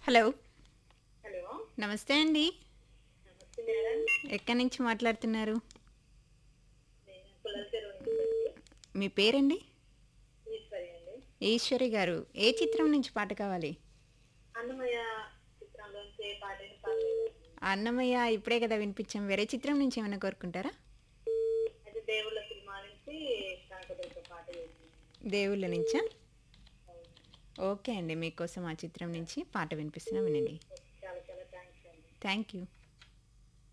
hello hello నమస్తే అండి నమస్తే మేడం ఎక్కడి నుంచి మాట్లాడుతున్నారు నేను పుల్లల చెరువు నుంచి అండి మీ పేరండి ఈశ్వరి అండి ఈశ్వరి గారు ఏ చిత్రం నుంచి పాట కావాలి అన్నమయ్య చిత్రంలోంచి ఏ పాట అయినా పర్లేదు అన్నమయ్య ఇప్పుడే కదా వినిపించాం వేరే చిత్రం నుంచి ఏమైనా కోరుకుంటారా అయితే దేవుళ్ళ సినిమా నుంచి కనకదుర్గ పాట చేసింది దేవుళ్ళ నుంచా ఓకే అండి మీకోసం ఆ చిత్రం నుంచి పాట వినిపిస్తున్నా వినండి చాలా చాలా థ్యాంక్స్ అండి థ్యాంక్ యూ